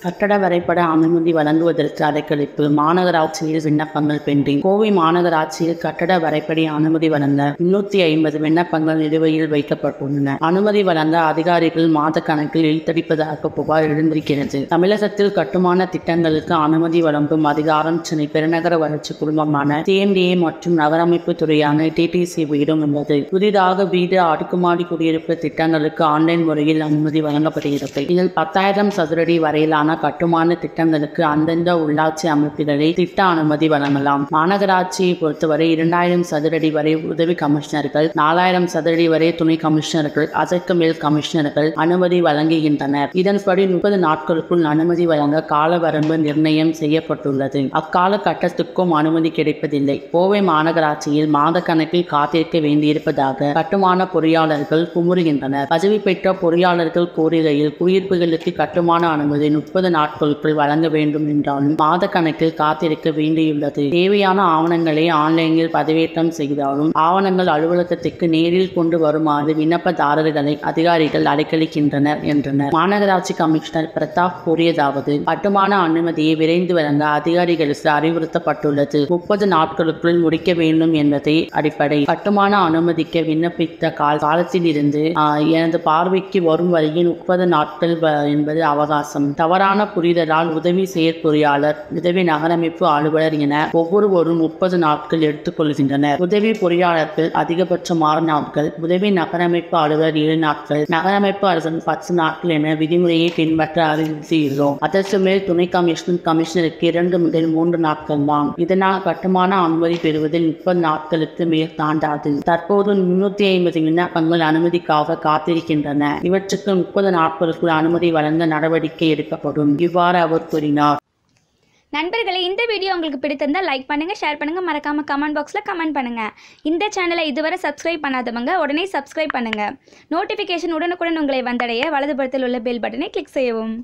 கட்டட வரைபட அனுமதி வழங்குவதற்கு அலைக்கழிப்பு மாநகராட்சியில் விண்ணப்பங்கள் பெண்டிங் கோவை மாநகராட்சியில் கட்டட வரைபட அனுமதி வழங்க முன்னூத்தி ஐம்பது விண்ணப்பங்கள் நிலுவையில் வைக்கப்பட்டுள்ளன அனுமதி வழங்க அதிகாரிகள் மாத கணக்கில் இழுத்தடிப்பதாக புகார் எழுந்திருக்கிறது தமிழகத்தில் கட்டுமான திட்டங்களுக்கு அனுமதி வழங்கும் அதிகாரம் சென்னை பெருநகர வளர்ச்சி குழுமமான சிஎம்டிஏ மற்றும் நகரமைப்பு துறையான டிடிசிபியிடம் உள்ளது புதிதாக வீடு அடுக்குமாடி குடியிருப்பு திட்டங்களுக்கு ஆன்லைன் முறையில் அனுமதி வழங்கப்படுகிறது இதில் பத்தாயிரம் சதுரடி வரையிலான கட்டுமான திட்டங்களுக்கு அந்தந்த உள்ளாட்சி அமைப்புகளை திட்ட அனுமதி வழங்கலாம் மாநகராட்சியை பொறுத்தவரை இரண்டாயிரம் சதுரடி வரை உதவி கமிஷனர்கள் நாலாயிரம் சதுரடி வரை துணை கமிஷனர்கள் அதற்கு மேல் கமிஷனர்கள் அனுமதி வழங்குகின்றனர் இதன்படி முப்பது நாட்களுக்குள் அனுமதி வழங்க கால வரம்பு நிர்ணயம் செய்யப்பட்டுள்ளது அக்கால கட்டத்துக்கும் அனுமதி கிடைப்பதில்லை கோவை மாநகராட்சியில் மாத கணக்கில் காத்திருக்க வேண்டியிருப்பதாக கட்டுமான பொறியாளர்கள் குமுறுகின்றனர் பதவி பெற்ற பொறியாளர்கள் கோருகையில் குடியிருப்புகளுக்கு கட்டுமான அனுமதி முப்பது நாட்களுக்குள் வழங்க வேண்டும் என்றாலும் மாத கணக்கில் காத்திருக்க வேண்டியுள்ளது தேவையான ஆவணங்களை ஆன்லைனில் பதிவேற்றம் செய்தாலும் ஆவணங்கள் அலுவலகத்திற்கு நேரில் கொண்டு வருமாறு விண்ணப்பதாரர்களை அதிகாரிகள் அலைக்கழிக்கின்றனர் என்றனர் மாநகராட்சி கமிஷனர் பிரதாப் கூறியதாவது கட்டுமான அனுமதியை விரைந்து வழங்க அதிகாரிகளுக்கு அறிவுறுத்தப்பட்டுள்ளது முப்பது நாட்களுக்குள் முடிக்க வேண்டும் என்பதை அடிப்படை கட்டுமான அனுமதிக்க விண்ணப்பித்த கால காலத்தில் இருந்து ஆஹ், எனது பார்வைக்கு வரும் வரையில் முப்பது நாட்கள் வ- என்பது அவகாசம் தவறான புரிதலால் உதவி செயற்பொறியாளர் உதவி நகரமைப்பு அலுவலர் என ஒவ்வொருவரும் முப்பது நாட்கள் எடுத்துக்கொள்கின்றனர் உதவி பொறியாளர்கள் அதிகபட்சம் ஆறு நாட்கள் உதவி நகரமைப்பு அலுவலர் ஏழு நாட்கள் நகரமைப்பு அலுவலர் பத்து நாட்கள் என விதிமுறையை பின்பற்ற அறிவுறுத்தியுள்ளோம் அதற்கு மேல் துணை கமிஷனர் கமிஷனருக்கு இரண்டு முதல் மூன்று நாட்கள் தான் இதனால் கட்டுமான அனுமதி பெறுவதில் முப்பது நாட்களுக்கு மேல் தாண்டாது தற்போது முன்னூத்தி ஐம்பது விண்ணப்பங்கள் அனுமதிக்காக காத்திருக்கின்றன இவற்றுக்கு முப்பது நாட்களுக்குள் அனுமதி வழங்க நடவடிக்கை எடுக்கப்படும் இவ்வாறு அவர் கூறினார் நண்பர்களே இந்த வீடியோ உங்களுக்கு பிடித்திருந்தால் லைக் பண்ணுங்கள் ஷேர் பண்ணுங்கள் மறக்காமல் கமெண்ட் பாக்ஸில் கமெண்ட் பண்ணுங்கள் இந்த சேனலை இதுவரை சப்ஸ்கிரைப் பண்ணாதவங்க உடனே சப்ஸ்கிரைப் பண்ணுங்கள் நோட்டிஃபிகேஷன் உடனுக்குடன் உங்களை வந்தடைய வலதுபுறத்தில் உள்ள பெல் பட்டனை கிளிக் செய்யவும்